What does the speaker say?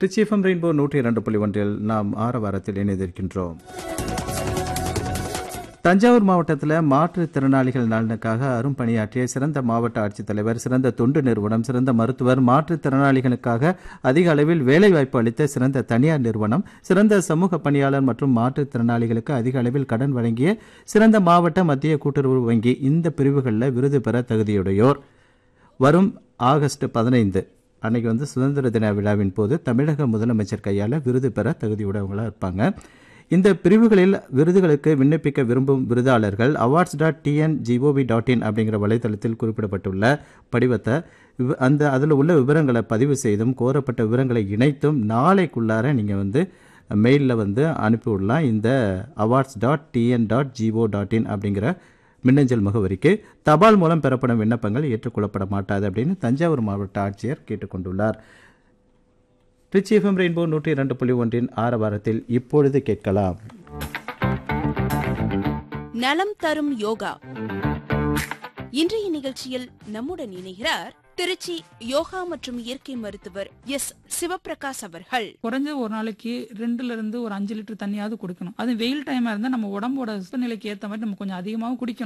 rich FM rainbow நூற்றி இரண்டு புள்ளி ஒன்றில் நாம் ஆற வாரத்தில் இணைந்திருக்கின்றோம் தஞ்சாவூர் மாவட்டத்தில் மாற்றுத்திறனாளிகள் நலனுக்காக அரும்பணியாற்றிய சிறந்த மாவட்ட ஆட்சித்தலைவர் சிறந்த தொண்டு நிறுவனம் சிறந்த மருத்துவர் மாற்றுத்திறனாளிகளுக்காக அதிக அளவில் வேலைவாய்ப்பு அளித்த சிறந்த தனியார் நிறுவனம் சிறந்த சமூக பணியாளர் மற்றும் மாற்றுத்திறனாளிகளுக்கு அதிக அளவில் கடன் வழங்கிய சிறந்த மாவட்ட மத்திய கூட்டுறவு வங்கி இந்த பிரிவுகளில் விருது பெற தகுதியுடையோர் வரும் ஆகஸ்ட் பதினைந்து அன்னைக்கு வந்து சுதந்திர தின விழாவின் போது தமிழக முதலமைச்சர் கையால் விருது பெற தகுதியுடையவங்களாக இருப்பாங்க இந்த பிரிவுகளில் விருதுகளுக்கு விண்ணப்பிக்க விரும்பும் விருதாளர்கள் awards dot TN GOV dot in அப்படிங்கிற வலைதளத்தில் குறிப்பிடப்பட்டுள்ள படிவத்தை விவ- அந்த அதில் உள்ள விவரங்களை பதிவு செய்தும் கோரப்பட்ட விவரங்களை இணைத்தும் நாளைக்குள்ளார நீங்கள் வந்து மெயிலில் வந்து அனுப்பிவிடலாம் இந்த awards dot TN dot GO dot in அப்படிங்கிற மின்னஞ்சல் முகவரிக்கு தபால் மூலம் பெறப்படும் விண்ணப்பங்கள் ஏற்றுக்கொள்ளப்பட மாட்டாது அப்படின்னு தஞ்சாவூர் மாவட்ட ஆட்சியர் கேட்டுக்கொண்டுள்ளார் ரிச்சி எஃப்எம் ரெயின்போ நூற்றி இரண்டு புள்ளி ஒன்றின் ஆரவாரத்தில் இப்பொழுது கேட்கலாம் நலம் தரும் யோகா இன்றைய நிகழ்ச்சியில் நம்முடன் இணைகிறார் திருச்சி யோகா மற்றும் இயற்கை மருத்துவர் எஸ் சிவபிரகாஷ் அவர்கள் குறைஞ்ச ஒரு நாளைக்கு ரெண்டுல இருந்து ஒரு அஞ்சு லிட்டர் தண்ணியாவது குடிக்கணும் அது வெயில் டைமா இருந்தா நம்ம உடம்போட வெப்பநிலைக்கு ஏத்த மாதிரி நம்ம கொஞ்சம் அதிகமாகவும் குடிக்கணும்